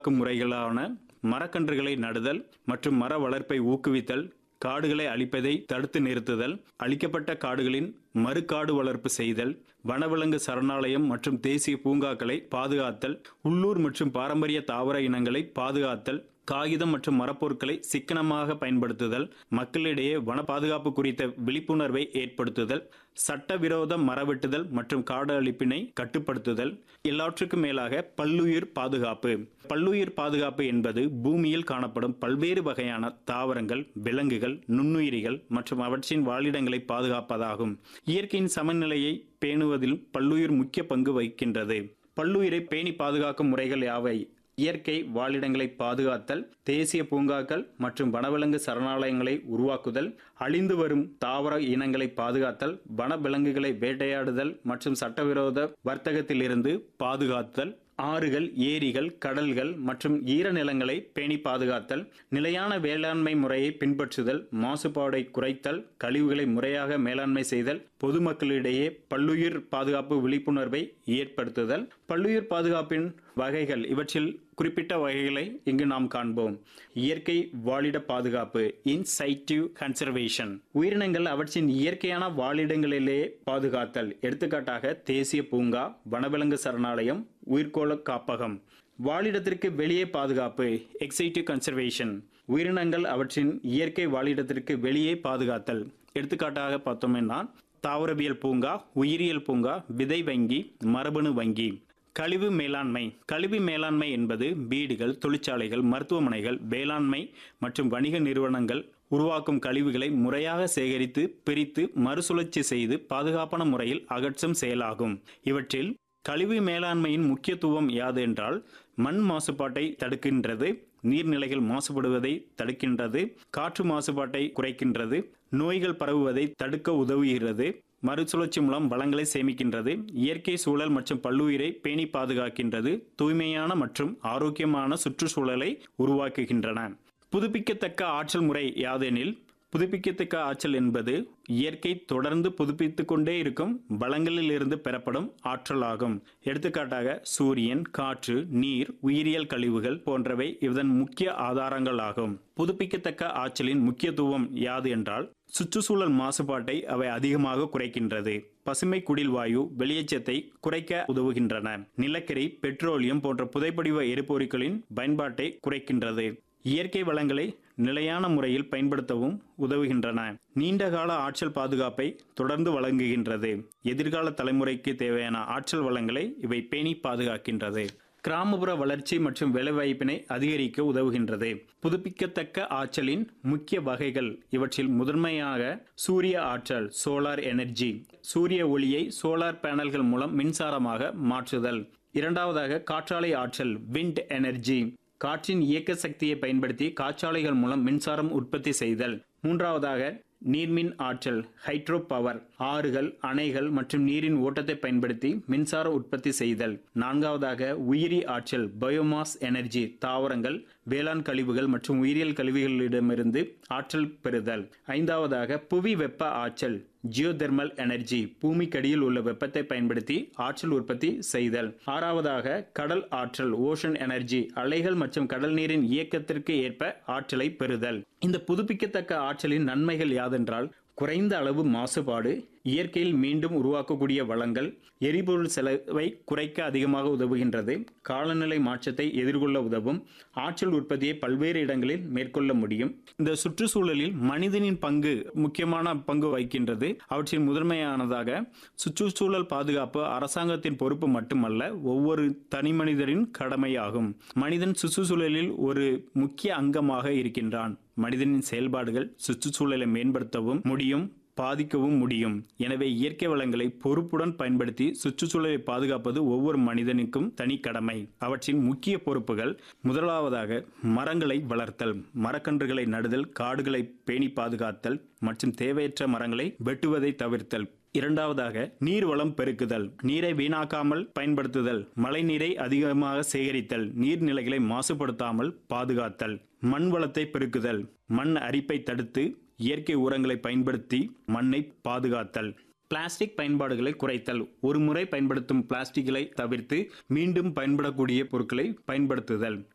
முறைகளான மரக்கன்றுகளை நடுதல் மற்றும் மர வளர்ப்பை ஊக்குவித்தல் காடுகளை அழிப்பதை தடுத்து நிறுத்துதல் அழிக்கப்பட்ட காடுகளின் மறுகாடு வளர்ப்பு செய்தல் வனவிலங்கு சரணாலயம் மற்றும் தேசிய பூங்காக்களை பாதுகாத்தல் உள்ளூர் மற்றும் பாரம்பரிய தாவர இனங்களை பாதுகாத்தல் காகிதம் மற்றும் மரப்பொருட்களை சிக்கனமாக பயன்படுத்துதல் மக்களிடையே வன பாதுகாப்பு குறித்த விழிப்புணர்வை ஏற்படுத்துதல் சட்டவிரோத மரவெட்டுதல் மற்றும் காடு அழிப்பினை கட்டுப்படுத்துதல் எல்லாவற்றுக்கும் மேலாக பல்லுயிர் பாதுகாப்பு பல்லுயிர் பாதுகாப்பு என்பது பூமியில் காணப்படும் பல்வேறு வகையான தாவரங்கள் விலங்குகள் நுண்ணுயிரிகள் மற்றும் அவற்றின் வாழிடங்களை பாதுகாப்பதாகும் இயற்கையின் சமநிலையை பேணுவதில் பல்லுயிர் முக்கிய பங்கு வகிக்கின்றது பல்லுயிரை பேணி பாதுகாக்கும் முறைகள் யாவை இயற்கை வாழிடங்களை பாதுகாத்தல் தேசிய பூங்காக்கள் மற்றும் வனவிலங்கு சரணாலயங்களை உருவாக்குதல் அழிந்து வரும் தாவர இனங்களை பாதுகாத்தல் வனவிலங்குகளை வேட்டையாடுதல் மற்றும் சட்டவிரோத வர்த்தகத்திலிருந்து பாதுகாத்தல் ஆறுகள் ஏரிகள் கடல்கள் மற்றும் ஈரநிலங்களை பேணி பாதுகாத்தல் நிலையான வேளாண்மை முறையை பின்பற்றுதல் மாசுபாடை குறைத்தல் கழிவுகளை முறையாக மேலாண்மை செய்தல் பொதுமக்களிடையே பல்லுயிர் பாதுகாப்பு விழிப்புணர்வை ஏற்படுத்துதல் பல்லுயிர் பாதுகாப்பின் வகைகள் இவற்றில் குறிப்பிட்ட வகைகளை இங்கு நாம் காண்போம் இயற்கை வாழிட பாதுகாப்பு இன்சைட்டிவ் கன்சர்வேஷன் உயிரினங்கள் அவற்றின் இயற்கையான வாழிடங்களிலேயே பாதுகாத்தல் எடுத்துக்காட்டாக தேசிய பூங்கா வனவிலங்கு சரணாலயம் உயிர்கோள காப்பகம் வாழிடத்திற்கு வெளியே பாதுகாப்பு எக்ஸைட்டிவ் கன்சர்வேஷன் உயிரினங்கள் அவற்றின் இயற்கை வாழிடத்திற்கு வெளியே பாதுகாத்தல் எடுத்துக்காட்டாக பார்த்தோம்னா தாவரவியல் பூங்கா உயிரியல் பூங்கா விதை வங்கி மரபணு வங்கி கழிவு மேலாண்மை கழிவு மேலாண்மை என்பது வீடுகள் தொழிற்சாலைகள் மருத்துவமனைகள் வேளாண்மை மற்றும் வணிக நிறுவனங்கள் உருவாக்கும் கழிவுகளை முறையாக சேகரித்து பிரித்து மறுசுழற்சி செய்து பாதுகாப்பான முறையில் அகற்றும் செயலாகும் இவற்றில் கழிவு மேலாண்மையின் முக்கியத்துவம் யாது என்றால் மண் மாசுபாட்டை தடுக்கின்றது நீர்நிலைகள் மாசுபடுவதை தடுக்கின்றது காற்று மாசுபாட்டை குறைக்கின்றது நோய்கள் பரவுவதை தடுக்க உதவுகிறது மறுசுழற்சி மூலம் வளங்களை சேமிக்கின்றது இயற்கை சூழல் மற்றும் பல்லுயிரை பேணி பாதுகாக்கின்றது தூய்மையான மற்றும் ஆரோக்கியமான சுற்றுச்சூழலை உருவாக்குகின்றன புதுப்பிக்கத்தக்க ஆற்றல் முறை யாதெனில் புதுப்பிக்கத்தக்க ஆற்றல் என்பது இயற்கை தொடர்ந்து புதுப்பித்துக் கொண்டே இருக்கும் வளங்களிலிருந்து பெறப்படும் ஆற்றலாகும் எடுத்துக்காட்டாக சூரியன் காற்று நீர் உயிரியல் கழிவுகள் போன்றவை இதன் முக்கிய ஆதாரங்களாகும் புதுப்பிக்கத்தக்க ஆற்றலின் முக்கியத்துவம் யாது என்றால் சுற்றுச்சூழல் மாசுபாட்டை அவை அதிகமாக குறைக்கின்றது பசுமை குடில் வாயு வெளியேற்றத்தை குறைக்க உதவுகின்றன நிலக்கரி பெட்ரோலியம் போன்ற புதைப்படிவ எரிபொருட்களின் பயன்பாட்டை குறைக்கின்றது இயற்கை வளங்களை நிலையான முறையில் பயன்படுத்தவும் உதவுகின்றன நீண்டகால ஆற்றல் பாதுகாப்பை தொடர்ந்து வழங்குகின்றது எதிர்கால தலைமுறைக்கு தேவையான ஆற்றல் வளங்களை இவை பேணி பாதுகாக்கின்றது கிராமப்புற வளர்ச்சி மற்றும் வேலைவாய்ப்பினை அதிகரிக்க உதவுகின்றது புதுப்பிக்கத்தக்க ஆற்றலின் முக்கிய வகைகள் இவற்றில் முதன்மையாக சூரிய ஆற்றல் சோலார் எனர்ஜி சூரிய ஒளியை சோலார் பேனல்கள் மூலம் மின்சாரமாக மாற்றுதல் இரண்டாவதாக காற்றாலை ஆற்றல் விண்ட் எனர்ஜி காற்றின் இயக்க சக்தியை பயன்படுத்தி காற்றாலைகள் மூலம் மின்சாரம் உற்பத்தி செய்தல் மூன்றாவதாக நீர்மின் ஆற்றல் ஹைட்ரோ பவர் ஆறுகள் அணைகள் மற்றும் நீரின் ஓட்டத்தை பயன்படுத்தி மின்சார உற்பத்தி செய்தல் நான்காவதாக உயிரி ஆற்றல் பயோமாஸ் எனர்ஜி தாவரங்கள் வேளாண் கழிவுகள் மற்றும் உயிரியல் கழிவுகளிடமிருந்து ஆற்றல் பெறுதல் ஐந்தாவதாக புவி வெப்ப ஆற்றல் ஜியோதெர்மல் எனர்ஜி பூமிக்கடியில் உள்ள வெப்பத்தை பயன்படுத்தி ஆற்றல் உற்பத்தி செய்தல் ஆறாவதாக கடல் ஆற்றல் ஓஷன் எனர்ஜி அலைகள் மற்றும் கடல் நீரின் இயக்கத்திற்கு ஏற்ப ஆற்றலை பெறுதல் இந்த புதுப்பிக்கத்தக்க ஆற்றலின் நன்மைகள் யாதென்றால் குறைந்த அளவு மாசுபாடு இயற்கையில் மீண்டும் உருவாக்கக்கூடிய வளங்கள் எரிபொருள் செலவை குறைக்க அதிகமாக உதவுகின்றது காலநிலை மாற்றத்தை எதிர்கொள்ள உதவும் ஆற்றல் உற்பத்தியை பல்வேறு இடங்களில் மேற்கொள்ள முடியும் இந்த சுற்றுச்சூழலில் மனிதனின் பங்கு முக்கியமான பங்கு வகிக்கின்றது அவற்றின் முதன்மையானதாக சுற்றுச்சூழல் பாதுகாப்பு அரசாங்கத்தின் பொறுப்பு மட்டுமல்ல ஒவ்வொரு தனி மனிதரின் கடமையாகும் மனிதன் சுற்றுச்சூழலில் ஒரு முக்கிய அங்கமாக இருக்கின்றான் மனிதனின் செயல்பாடுகள் சுற்றுச்சூழலை மேம்படுத்தவும் முடியும் பாதிக்கவும் முடியும் எனவே இயற்கை வளங்களை பொறுப்புடன் பயன்படுத்தி சுற்றுச்சூழலை பாதுகாப்பது ஒவ்வொரு மனிதனுக்கும் தனி கடமை அவற்றின் முக்கிய பொறுப்புகள் முதலாவதாக மரங்களை வளர்த்தல் மரக்கன்றுகளை நடுதல் காடுகளை பேணி பாதுகாத்தல் மற்றும் தேவையற்ற மரங்களை வெட்டுவதை தவிர்த்தல் இரண்டாவதாக நீர் வளம் பெருக்குதல் நீரை வீணாக்காமல் பயன்படுத்துதல் மழை நீரை அதிகமாக சேகரித்தல் நீர்நிலைகளை மாசுபடுத்தாமல் பாதுகாத்தல் மண் வளத்தை பெருக்குதல் மண் அரிப்பை தடுத்து இயற்கை உரங்களை பயன்படுத்தி மண்ணை பாதுகாத்தல் பிளாஸ்டிக் பயன்பாடுகளை குறைத்தல் ஒரு முறை பயன்படுத்தும் பிளாஸ்டிக்களை தவிர்த்து மீண்டும் பயன்படக்கூடிய பொருட்களை பயன்படுத்துதல்